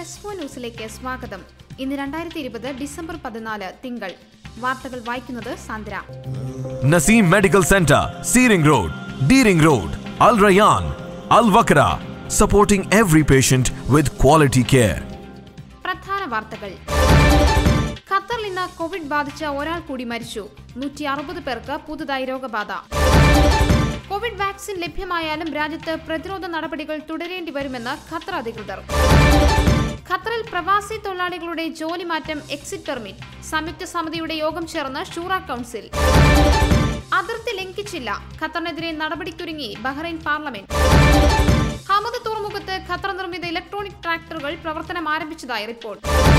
S four ന്യൂസിലേക്ക് സ്വാഗതം ഇന്ന് രണ്ടായിരത്തി ഇരുപത് ഡിസംബർ പതിനാല് തിങ്കൾ വാർത്തകൾ വായിക്കുന്നത് Sandra Naseem Medical Center, Searing Road, Deering Road, Al Rayyan, Al Wakra, supporting every patient with quality care. പ്രധാന വാർത്തകൾ ഖത്തറിൽ ഇന്ന് കോവിഡ് ബാധിച്ച ഒരാൾ കൂടി മരിച്ചു നൂറ്റി അറുപത് പേർക്ക് പുതുതായി രോഗബാധ കോവിഡ് വാക്സിൻ ലഭ്യമായാലും രാജ്യത്ത് പ്രതിരോധ നടപടികൾ തുടരേണ്ടി വരുമെന്ന് ഖത്തർ അധികൃതർ ഖത്തറിൽ പ്രവാസി തൊഴിലാളികളുടെ ജോലി മാറ്റം എക്സിറ്റ് പെർമിറ്റ് സംയുക്ത സമിതിയുടെ യോഗം ചേർന്ന് ഷൂറ കൗൺസിൽ അതിർത്തി ലംഘിച്ചില്ല ഖത്തറിനെതിരെ നടപടിക്കൊരുങ്ങി ബഹ്റൈൻ പാർലമെന്റ് ഹമദ് തുറമുഖത്ത് ഖത്തർ നിർമ്മിത ഇലക്ട്രോണിക് ട്രാക്ടറുകൾ പ്രവർത്തനം ആരംഭിച്ചതായി റിപ്പോർട്ട്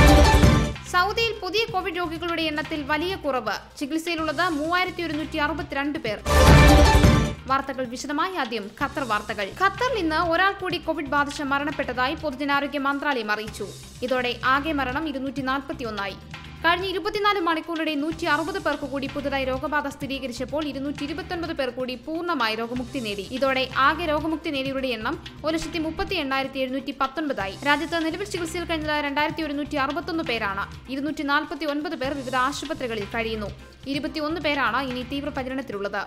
സൗദിയിൽ പുതിയ കോവിഡ് രോഗികളുടെ എണ്ണത്തിൽ വലിയ കുറവ് ചികിത്സയിലുള്ളത് മൂവായിരത്തി ഒരുന്നൂറ്റി അറുപത്തിരണ്ട് പേർ വാർത്തകൾ വിശദമായി ആദ്യം ഖത്തർ വാർത്തകൾ ഖത്തറിൽ ഇന്ന് ഒരാൾ കൂടി കോവിഡ് ബാധിച്ച് മരണപ്പെട്ടതായി പൊതുജനാരോഗ്യ മന്ത്രാലയം അറിയിച്ചു ഇതോടെ ആകെ മരണം ഇരുന്നൂറ്റി നാൽപ്പത്തിയൊന്നായി കഴിഞ്ഞ ഇരുപത്തിനാല് മണിക്കൂറിടെ നൂറ്റി അറുപത് പേർക്ക് കൂടി പുതുതായി രോഗബാധ സ്ഥിരീകരിച്ചപ്പോൾ ഇരുന്നൂറ്റി ഇരുപത്തൊൻപത് പേർ കൂടി പൂർണ്ണമായി രോഗമുക്തി നേടി ഇതോടെ ആകെ രോഗമുക്തി നേടിയവരുടെ എണ്ണം ഒരു ലക്ഷത്തി മുപ്പത്തി എണ്ണായിരത്തി എഴുന്നൂറ്റി പത്തൊൻപതായി രാജ്യത്ത് നിലവിൽ ചികിത്സയിൽ കഴിഞ്ഞത് രണ്ടായിരത്തി ഒരുന്നൂറ്റി അറുപത്തൊന്ന് പേരാണ് ഇരുന്നൂറ്റി നാൽപ്പത്തി ഒൻപത് പേർ വിവിധ ആശുപത്രികളിൽ കഴിയുന്നു ഇരുപത്തിയൊന്ന് പേരാണ് ഇനി തീവ്രപരിണത്തിലുള്ളത്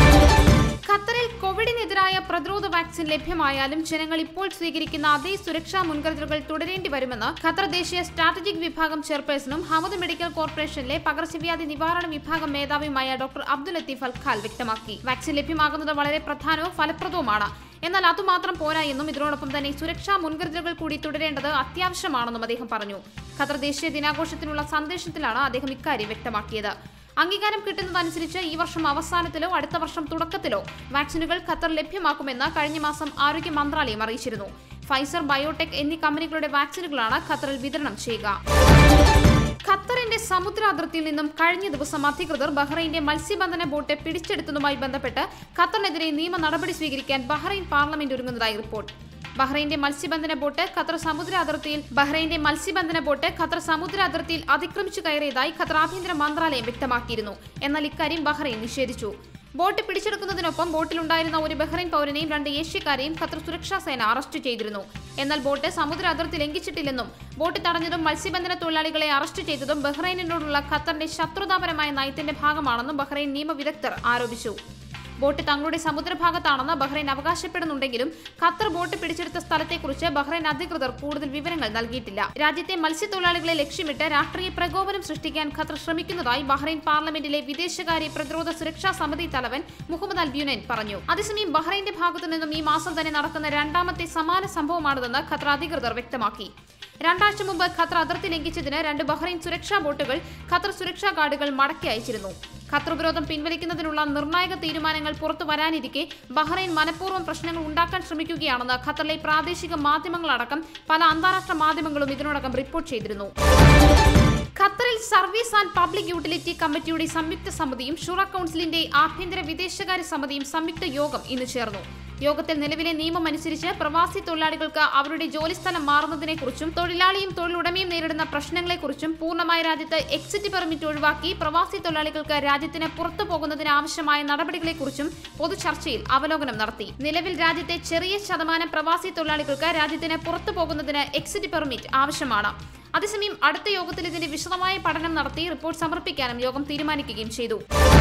ഖത്തറിൽ കോവിഡിനെതിരായ പ്രതിരോധ വാക്സിൻ ലഭ്യമായാലും ജനങ്ങൾ ഇപ്പോൾ സ്വീകരിക്കുന്ന അതേ സുരക്ഷാ മുൻകരുതലുകൾ തുടരേണ്ടി വരുമെന്ന് ഖത്തർ ദേശീയ സ്ട്രാറ്റജിക് വിഭാഗം ചെയർപേഴ്സണും ഹമദ് മെഡിക്കൽ കോർപ്പറേഷനിലെ പകർച്ചവ്യാധി നിവാരണ വിഭാഗം മേധാവിയുമായ ഡോക്ടർ അബ്ദുൽ ലത്തീഫ് അൽഖാൽ വ്യക്തമാക്കി വാക്സിൻ ലഭ്യമാകുന്നത് വളരെ പ്രധാനവും ഫലപ്രദവുമാണ് എന്നാൽ അതുമാത്രം പോരാ എന്നും ഇതിനോടൊപ്പം തന്നെ സുരക്ഷാ മുൻകരുതലുകൾ കൂടി തുടരേണ്ടത് അത്യാവശ്യമാണെന്നും അദ്ദേഹം പറഞ്ഞു ഖത്തർ ദേശീയ ദിനാഘോഷത്തിനുള്ള സന്ദേശത്തിലാണ് അദ്ദേഹം ഇക്കാര്യം വ്യക്തമാക്കിയത് അംഗീകാരം കിട്ടുന്നതനുസരിച്ച് ഈ വർഷം അവസാനത്തിലോ അടുത്ത വർഷം തുടക്കത്തിലോ വാക്സിനുകൾ ഖത്തർ ലഭ്യമാക്കുമെന്ന് കഴിഞ്ഞ മാസം ആരോഗ്യ മന്ത്രാലയം അറിയിച്ചിരുന്നു ഫൈസർ ബയോടെക് എന്നീ കമ്പനികളുടെ വാക്സിനുകളാണ് ഖത്തറിൽ വിതരണം ചെയ്യുക ഖത്തറിന്റെ സമുദ്ര അതിർത്തിയിൽ നിന്നും കഴിഞ്ഞ ദിവസം അധികൃതർ ബഹ്റൈന്റെ മത്സ്യബന്ധന ബോട്ട് പിടിച്ചെടുത്തതുമായി ബന്ധപ്പെട്ട് ഖത്തറിനെതിരെ നിയമ നടപടി സ്വീകരിക്കാൻ ബഹ്റൈൻ പാർലമെന്റ് ഒരുങ്ങുന്നതായി റിപ്പോർട്ട് ബഹ്റൈന്റെ മത്സ്യബന്ധന ബോട്ട് ഖത്തർ സമുദ്ര അതിർത്തിയിൽ ബഹ്റൈന്റെ മത്സ്യബന്ധന ബോട്ട് ഖത്തർ സമുദ്ര അതിർത്തിയിൽ അതിക്രമിച്ചു കയറിയതായി ഖത്തർ ആഭ്യന്തര മന്ത്രാലയം വ്യക്തമാക്കിയിരുന്നു എന്നാൽ ഇക്കാര്യം ബഹ്റൈൻ നിഷേധിച്ചു ബോട്ട് പിടിച്ചെടുക്കുന്നതിനൊപ്പം ബോട്ടിലുണ്ടായിരുന്ന ഒരു ബഹ്റൈൻ പൗരനെയും രണ്ട് ഏഷ്യക്കാരെയും ഖത്തർ സുരക്ഷാ സേന അറസ്റ്റ് ചെയ്തിരുന്നു എന്നാൽ ബോട്ട് സമുദ്ര അതിർത്തി ലംഘിച്ചിട്ടില്ലെന്നും ബോട്ട് തടഞ്ഞതും മത്സ്യബന്ധന തൊഴിലാളികളെ അറസ്റ്റ് ചെയ്തതും ബഹ്റൈനിനോടുള്ള ഖത്തറിന്റെ ശത്രുതാപരമായ നയത്തിന്റെ ഭാഗമാണെന്നും ബഹ്റൈൻ നിയമവിദഗ്ധർ ആരോപിച്ചു ബോട്ട് തങ്ങളുടെ സമുദ്രഭാഗത്താണെന്ന് ബഹ്റൈൻ അവകാശപ്പെടുന്നുണ്ടെങ്കിലും ഖത്തർ ബോട്ട് പിടിച്ചെടുത്ത സ്ഥലത്തെക്കുറിച്ച് ബഹ്റൈൻ അധികൃതർ കൂടുതൽ വിവരങ്ങൾ നൽകിയിട്ടില്ല രാജ്യത്തെ മത്സ്യത്തൊഴിലാളികളെ ലക്ഷ്യമിട്ട് രാഷ്ട്രീയ പ്രകോപനം സൃഷ്ടിക്കാൻ ഖത്തർ ശ്രമിക്കുന്നതായി ബഹ്റൈൻ പാർലമെന്റിലെ വിദേശകാര്യ പ്രതിരോധ സുരക്ഷാ സമിതി തലവൻ മുഹമ്മദ് അൽ ബ്യൂനൻ പറഞ്ഞു അതേസമയം ബഹ്റൈന്റെ ഭാഗത്തു നിന്നും ഈ മാസം തന്നെ നടക്കുന്ന രണ്ടാമത്തെ സമാന സംഭവമാണിതെന്ന് ഖത്തർ അധികൃതർ വ്യക്തമാക്കി രണ്ടാഴ്ച മുമ്പ് ഖത്തർ അതിർത്തി ലംഘിച്ചതിന് രണ്ട് ബഹ്റൈൻ സുരക്ഷാ ബോട്ടുകൾ ഖത്തർ സുരക്ഷാ ഗാർഡുകൾ മടക്കി അയച്ചിരുന്നു ഖത്തർ ഉപരോധം പിൻവലിക്കുന്നതിനുള്ള നിർണായക തീരുമാനങ്ങൾ പുറത്തു വരാനിരിക്കെ ബഹ്റൈൻ മനഃപൂർവ്വം പ്രശ്നങ്ങൾ ഉണ്ടാക്കാൻ ശ്രമിക്കുകയാണെന്ന് ഖത്തറിലെ പ്രാദേശിക മാധ്യമങ്ങളടക്കം പല അന്താരാഷ്ട്ര മാധ്യമങ്ങളും ഇതിനോടകം റിപ്പോർട്ട് ചെയ്തിരുന്നു ഖത്തറിൽ സർവീസ് ആൻഡ് പബ്ലിക് യൂട്ടിലിറ്റി കമ്മിറ്റിയുടെ സംയുക്ത സമിതിയും ഷുറ കൌൺസിലിന്റെ ആഭ്യന്തര വിദേശകാര്യ സമിതിയും സംയുക്ത യോഗം ഇന്ന് ചേർന്നു യോഗത്തിൽ നിലവിലെ നിയമം അനുസരിച്ച് പ്രവാസി തൊഴിലാളികൾക്ക് അവരുടെ ജോലിസ്ഥലം മാറുന്നതിനെക്കുറിച്ചും തൊഴിലാളിയും തൊഴിലുടമയും നേരിടുന്ന പ്രശ്നങ്ങളെക്കുറിച്ചും പൂർണ്ണമായ രാജ്യത്ത് എക്സിറ്റ് പെർമിറ്റ് ഒഴിവാക്കി പ്രവാസി തൊഴിലാളികൾക്ക് രാജ്യത്തിന് പുറത്തു പോകുന്നതിന് ആവശ്യമായ നടപടികളെക്കുറിച്ചും പൊതു ചർച്ചയിൽ അവലോകനം നടത്തി നിലവിൽ രാജ്യത്തെ ചെറിയ ശതമാനം പ്രവാസി തൊഴിലാളികൾക്ക് രാജ്യത്തിന് പുറത്തു പോകുന്നതിന് എക്സിറ്റ് പെർമിറ്റ് ആവശ്യമാണ് അതേസമയം അടുത്ത യോഗത്തിൽ ഇതിന്റെ വിശദമായ പഠനം നടത്തി റിപ്പോർട്ട് സമർപ്പിക്കാനും യോഗം തീരുമാനിക്കുകയും ചെയ്തു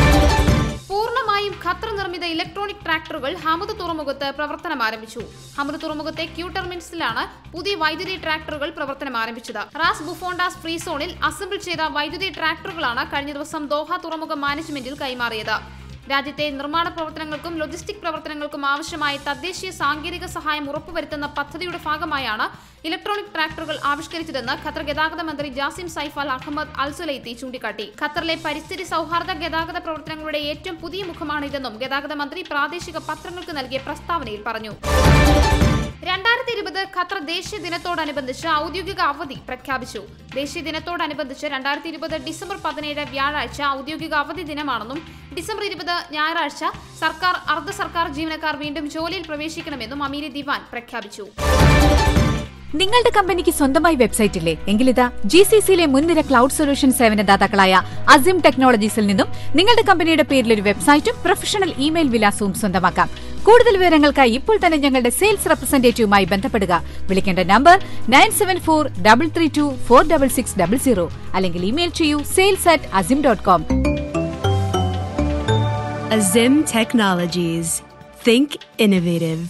പൂർണ്ണമായും ഖത്തർ നിർമ്മിത ഇലക്ട്രോണിക് ട്രാക്ടറുകൾ ഹമദ് തുറമുഖത്ത് പ്രവർത്തനം ആരംഭിച്ചു ഹമദ് തുറമുഖത്തെ ക്യൂ ടെർമിനൽസിലാണ് പുതിയ വൈദ്യുതി ട്രാക്ടറുകൾ പ്രവർത്തനം ആരംഭിച്ചത് റാസ് ബുഫോണ്ടാസ് ഫ്രീ സോണിൽ അസംബിൾ ചെയ്ത വൈദ്യുതി ട്രാക്ടറുകളാണ് കഴിഞ്ഞ ദിവസം ദോഹ തുറമുഖ മാനേജ്മെന്റിൽ കൈമാറിയത് രാജ്യത്തെ നിർമ്മാണ പ്രവർത്തനങ്ങൾക്കും ലോജിസ്റ്റിക് പ്രവർത്തനങ്ങൾക്കും ആവശ്യമായ തദ്ദേശീയ സാങ്കേതിക സഹായം ഉറപ്പുവരുത്തുന്ന പദ്ധതിയുടെ ഭാഗമായാണ് ഇലക്ട്രോണിക് ട്രാക്ടറുകൾ ആവിഷ്കരിച്ചതെന്ന് ഖത്തർ ഗതാഗത മന്ത്രി Jassim Saif Al Ahmed Al Sulaiti ചൂണ്ടിക്കാട്ടി ഖത്തറിലെ പരിസ്ഥിതി സൗഹാർദ്ദ ഗതാഗത പ്രവർത്തനങ്ങളുടെ ഏറ്റവും പുതിയ മുഖമാണിതെന്നും ഗതാഗത മന്ത്രി പ്രാദേശിക പത്രങ്ങൾക്ക് നൽകിയ പ്രസ്താവനയിൽ പറഞ്ഞു രണ്ടായിരത്തി ഇരുപത് ഖത്തർ ദേശീയ ദിനത്തോടനുബന്ധിച്ച് ഔദ്യോഗിക അവധി പ്രഖ്യാപിച്ചു ദേശീയ ദിനത്തോടനുബന്ധിച്ച് രണ്ടായിരത്തി ഇരുപത് ഡിസംബർ പതിനേഴ് വ്യാഴാഴ്ച ഔദ്യോഗിക അവധി ദിനമാണെന്നും ഡിസംബർ ഇരുപത് ഞായറാഴ്ച സർക്കാർ അർദ്ധ സർക്കാർ ജീവനക്കാർ വീണ്ടും ജോലിയിൽ പ്രവേശിക്കണമെന്നും അമീരി ദിവാൻ പ്രഖ്യാപിച്ചു നിങ്ങളുടെ കമ്പനിക്ക് സ്വന്തമായി വെബ്സൈറ്റ് ഇല്ലേ എങ്കിലിതാ ജി സി സിയിലെ മുൻനിര ക്ലൗഡ് സൊല്യൂഷൻ സേവനദാതാക്കളായ അസിം ടെക്നോളജീസിൽ നിന്നും നിങ്ങളുടെ കമ്പനിയുടെ പേരിൽ ഒരു വെബ്സൈറ്റും പ്രൊഫഷണൽ ഇമെയിൽ വിലാസവും സ്വന്തമാക്കാം കൂടുതൽ വിവരങ്ങൾക്കായി ഇപ്പോൾ തന്നെ ഞങ്ങളുടെ സെയിൽസ് റെപ്രസെന്റേറ്റീവുമായി ബന്ധപ്പെടുക വിളിക്കേണ്ട number nine seven four double three two four double six double zero അല്ലെങ്കിൽ ഇമെയിൽ ചെയ്യൂ sales at Azim dot com Azim Technologies. Think innovative.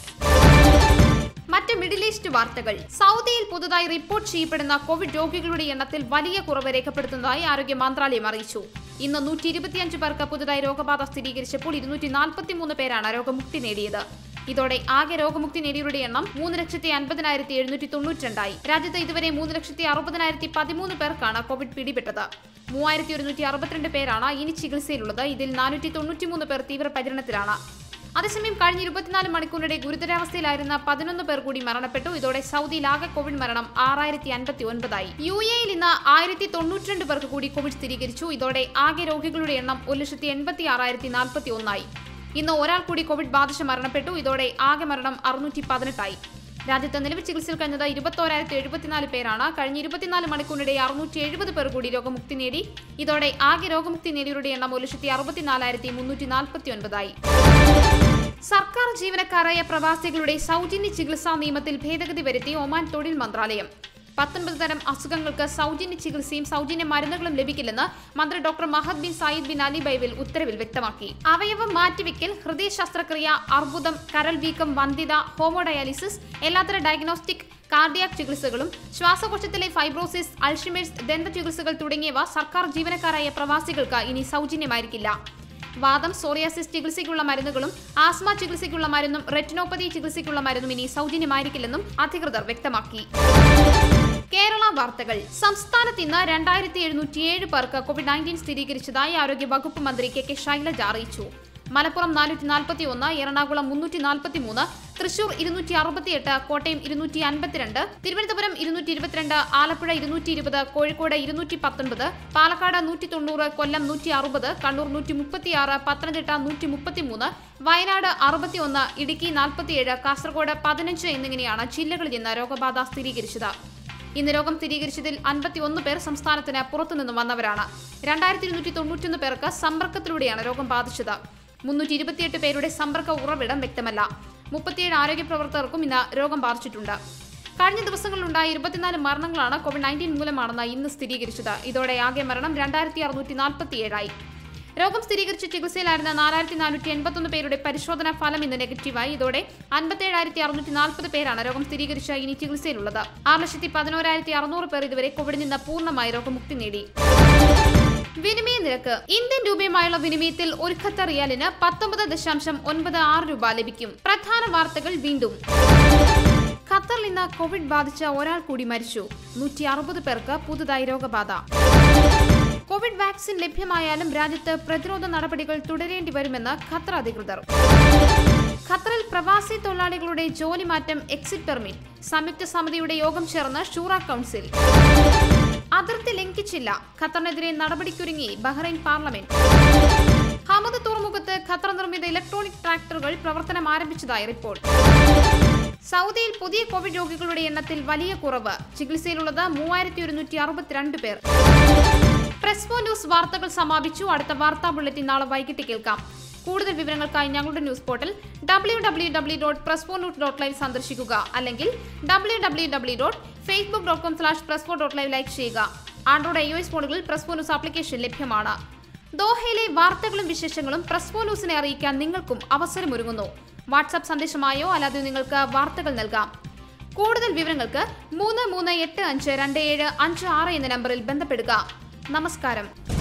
മറ്റ് മിഡിൽ ഈസ്റ്റ് വാർത്തകൾ സൗദിയിൽ പുതുതായി റിപ്പോർട്ട് ചെയ്യപ്പെടുന്ന കോവിഡ് രോഗികളുടെ എണ്ണത്തിൽ വലിയ കുറവ് രേഖപ്പെടുത്തുന്നതായി ആരോഗ്യ മന്ത്രാലയം അറിയിച്ചു ഇന്ന് നൂറ്റി ഇരുപത്തിയഞ്ച് പേർക്ക് പുതുതായി രോഗബാധ സ്ഥിരീകരിച്ചപ്പോൾ ഇരുന്നൂറ്റി നാൽപ്പത്തിമൂന്ന് പേരാണ് രോഗമുക്തി നേടിയത് ഇതോടെ ആകെ രോഗമുക്തി നേടിയവരുടെ എണ്ണം മൂന്ന് ലക്ഷത്തി അൻപതിനായിരത്തി എഴുന്നൂറ്റി തൊണ്ണൂറ്റിരണ്ടായി രാജ്യത്ത് ഇതുവരെ മൂന്ന് ലക്ഷത്തി അറുപതിനായിരത്തി പതിമൂന്ന് പേർക്കാണ് കോവിഡ് പിടിപെട്ടത് മൂവായിരത്തി ഒരുന്നൂറ്റി അറുപത്തിരണ്ട് പേരാണ് ഇനി ചികിത്സയിലുള്ളത് ഇതിൽ നാനൂറ്റി തൊണ്ണൂറ്റിമൂന്ന് പേർ തീവ്രപരിചരണത്തിലാണ് അതേസമയം കഴിഞ്ഞ ഇരുപത്തിനാല് മണിക്കൂറിനിടെ ഗുരുതരാവസ്ഥയിലായിരുന്ന പതിനൊന്ന് പേർ കൂടി മരണപ്പെട്ടു ഇതോടെ സൗദിയിൽ ആകെ കോവിഡ് മരണം ആറായിരത്തി അൻപത്തി ഒൻപതായി യു എയിൽ ഇന്ന് ആയിരത്തി തൊണ്ണൂറ്റിരണ്ട് പേർക്ക് കൂടി കോവിഡ് സ്ഥിരീകരിച്ചു ഇതോടെ ആകെ രോഗികളുടെ എണ്ണം ഒരു ലക്ഷത്തി എൺപത്തി ആറായിരത്തി നാൽപ്പത്തി ഒന്നായി ഇന്ന് ഒരാൾ കൂടി കോവിഡ് ബാധിച്ച് മരണപ്പെട്ടു ഇതോടെ ആകെ മരണം അറുന്നൂറ്റി പതിനെട്ടായി രാജ്യത്ത് നിലവിൽ ചികിത്സയിൽ കഴിഞ്ഞത് ഇരുപത്തോരായിരത്തി എഴുപത്തിനാല് പേരാണ് കഴിഞ്ഞ ഇരുപത്തിനാല് മണിക്കൂറിനിടെ അറുന്നൂറ്റി എഴുപത് പേർ കൂടി രോഗമുക്തി നേടി ഇതോടെ ആകെ രോഗമുക്തി നേടിയവരുടെ എണ്ണം ഒരു ലക്ഷത്തി അറുപത്തിനാലായിരത്തി മുന്നൂറ്റി നാൽപ്പത്തി ഒൻപതായി സർക്കാർ ജീവനക്കാരായ പ്രവാസികളുടെ സൗജന്യ ചികിത്സാ നിയമത്തിൽ ഭേദഗതി വരുത്തി ഒമാൻ തൊഴിൽ മന്ത്രാലയം പത്തൊൻപത് തരം അസുഖങ്ങൾക്ക് സൗജന്യ ചികിത്സയും സൗജന്യ മരുന്നുകളും ലഭിക്കില്ലെന്ന് മന്ത്രി doctor Mahad bin Sayyid bin Ali ബൈവിൽ ഉത്തരവിൽ വ്യക്തമാക്കി അവയവം മാറ്റിവെക്കൽ ഹൃദയ ശസ്ത്രക്രിയ അർബുദം കരൾ വീക്കം വന്ധ്യത ഹോമോഡയാലിസിസ് എല്ലാത്തര ഡയഗ്നോസ്റ്റിക് കാർഡിയാക് ചികിത്സകളും ശ്വാസകോശത്തിലെ ഫൈബ്രോസിസ് അൾഷിമേഴ്സ് ദന്ത ചികിത്സകൾ തുടങ്ങിയവ സർക്കാർ ജീവനക്കാരായ പ്രവാസികൾക്ക് ഇനി സൗജന്യമായിരിക്കില്ല വാദം സോറിയാസിസ് ചികിത്സയ്ക്കുള്ള മരുന്നുകളും ആസ്മ ചികിത്സയ്ക്കുള്ള മരുന്നും റെറ്റിനോപ്പതി ചികിത്സയ്ക്കുള്ള മരുന്നും ഇനി സൗജന്യമായിരിക്കില്ലെന്നും അധികൃതർ വ്യക്തമാക്കി കേരള വാർത്തകൾ സംസ്ഥാനത്ത് ഇന്ന് രണ്ടായിരത്തി എഴുന്നൂറ്റിയേഴ് പേർക്ക് കോവിഡ് നയൻറ്റീൻ സ്ഥിരീകരിച്ചതായി ആരോഗ്യ വകുപ്പ് മന്ത്രി കെ കെ ശൈലജ അറിയിച്ചു മലപ്പുറം നാനൂറ്റി നാൽപ്പത്തി ഒന്ന് എറണാകുളം മുന്നൂറ്റി നാൽപ്പത്തി മൂന്ന് തൃശൂർ ഇരുന്നൂറ്റി അറുപത്തിയെട്ട് കോട്ടയം ഇരുന്നൂറ്റി അൻപത്തിരണ്ട് തിരുവനന്തപുരം ഇരുന്നൂറ്റി ഇരുപത്തിരണ്ട് ആലപ്പുഴ ഇരുന്നൂറ്റി ഇരുപത് കോഴിക്കോട് ഇരുന്നൂറ്റി പത്തൊൻപത് പാലക്കാട് നൂറ്റി തൊണ്ണൂറ് കൊല്ലം നൂറ്റി അറുപത് കണ്ണൂർ നൂറ്റി മുപ്പത്തിയാറ് പത്തനംതിട്ട നൂറ്റി മുപ്പത്തിമൂന്ന് വയനാട് അറുപത്തിയൊന്ന് ഇടുക്കി നാൽപ്പത്തിയേഴ് കാസർഗോഡ് പതിനഞ്ച് എന്നിങ്ങനെയാണ് ജില്ലകളിൽ നിന്ന് രോഗബാധ സ്ഥിരീകരിച്ചത് ഇന്ന് രോഗം സ്ഥിരീകരിച്ചതിൽ അൻപത്തിയൊന്ന് പേർ സംസ്ഥാനത്തിന് പുറത്തുനിന്നും വന്നവരാണ് രണ്ടായിരത്തി ഇരുന്നൂറ്റി തൊണ്ണൂറ്റൊന്ന് പേർക്ക് സമ്പർക്കത്തിലൂടെയാണ് രോഗം ബാധിച്ചത് മുന്നൂറ്റി ഇരുപത്തിയെട്ട് പേരുടെ സമ്പർക്ക ഉറവിടം വ്യക്തമല്ല മുപ്പത്തിയേഴ് ആരോഗ്യ പ്രവർത്തകർക്കും ഇന്ന് രോഗം ബാധിച്ചിട്ടുണ്ട് കഴിഞ്ഞ ദിവസങ്ങളിലുണ്ടായ ഇരുപത്തിനാല് മരണങ്ങളാണ് കോവിഡ് നയൻറ്റീൻ മൂലമാണെന്ന് ഇന്ന് സ്ഥിരീകരിച്ചത് ഇതോടെ ആകെ മരണം രണ്ടായിരത്തി അറുന്നൂറ്റി നാൽപ്പത്തിയേഴായി രോഗം സ്ഥിരീകരിച്ച് ചികിത്സയിലായിരുന്ന നാലായിരത്തി നാനൂറ്റി എൺപത്തൊന്ന് പേരുടെ പരിശോധനാ ഫലം ഇന്ന് നെഗറ്റീവായി ഇതോടെ അൻപത്തേഴായിരത്തി അറുന്നൂറ്റി നാൽപ്പത് പേരാണ് രോഗം സ്ഥിരീകരിച്ച ഇനി ചികിത്സയിലുള്ളത് ആറ് ലക്ഷത്തി പതിനോരായിരത്തി അറുന്നൂറ് പേർ ഇതുവരെ കോവിഡിൽ നിന്ന് പൂർണ്ണമായി രോഗമുക്തി നേടി വിനിമയ നിരക്ക് ഇന്ത്യൻ രൂപയുമായുള്ള വിനിമയത്തിൽ ഒരു ഖത്തർ റിയാലിന് പത്തൊമ്പത് ദശാംശം ഒൻപത് ആറ് രൂപ ലഭിക്കും പ്രധാന വാർത്തകൾ വീണ്ടും ഖത്തറിൽ ഇന്ന് കോവിഡ് ബാധിച്ച ഒരാൾ കൂടി മരിച്ചു നൂറ്റി അറുപത് പേർക്ക് പുതുതായി രോഗബാധ കോവിഡ് വാക്സിൻ ലഭ്യമായാലും രാജ്യത്ത് പ്രതിരോധ നടപടികൾ തുടരേണ്ടി വരുമെന്ന് ഖത്തർ അധികൃതർ ഖത്തറിൽ പ്രവാസി തൊഴിലാളികളുടെ ജോലി മാറ്റം എക്സിറ്റ് പെർമിറ്റ് സംയുക്ത സമിതിയുടെ യോഗം ചേർന്ന് ഷൂറ കൗൺസിൽ അതിർത്തി ലംഘിച്ചില്ല ഖത്തറിനെതിരെ നടപടിക്കൊരുങ്ങി ബഹ്റൈൻ പാർലമെന്റ് ഹമദ് തുറമുഖത്ത് ഖത്തർ നിർമ്മിത ഇലക്ട്രോണിക് ട്രാക്ടറുകൾ പ്രവർത്തനം ആരംഭിച്ചതായി റിപ്പോർട്ട് സൗദിയിൽ പുതിയ കോവിഡ് രോഗികളുടെ എണ്ണത്തിൽ വലിയ കുറവ് ചികിത്സയിലുള്ളത് മൂവായിരത്തി ഒരുന്നൂറ്റി അറുപത്തിരണ്ട് പേർ പ്രസ്മോ ന്യൂസ് വാർത്തകൾ സമാപിച്ചു അടുത്ത വാർത്താ ബുള്ളറ്റിൻ നാളെ വൈകിട്ട് കേൾക്കാം കൂടുതൽ വിവരങ്ങൾക്കായി ഞങ്ങളുടെ news portal W W W dot Presmo news dot live സന്ദർശിക്കുക അല്ലെങ്കിൽ W W W dot Facebook dot com slash Presmo dot live like ചെയ്യുക ആൻഡ്രോയിഡ് ഐ ഒ എസ് ഫോണുകളിൽ പ്രസ്മോ ന്യൂസ് ആപ്ലിക്കേഷൻ ലഭ്യമാണ് ദോഹയിലെ വാർത്തകളും വിശേഷങ്ങളും പ്രസ്മോ ന്യൂസിനെ അറിയിക്കാൻ നിങ്ങൾക്കും അവസരമൊരുങ്ങുന്നു വാട്സാപ്പ് സന്ദേശമായോ അല്ലാതെ നിങ്ങൾക്ക് വാർത്തകൾ നൽകാം കൂടുതൽ വിവരങ്ങൾക്ക് മൂന്ന് മൂന്ന് എട്ട് അഞ്ച് രണ്ട് ഏഴ് അഞ്ച് ആറ് എന്ന നമ്പറിൽ ബന്ധപ്പെടുക നമസ്കാരം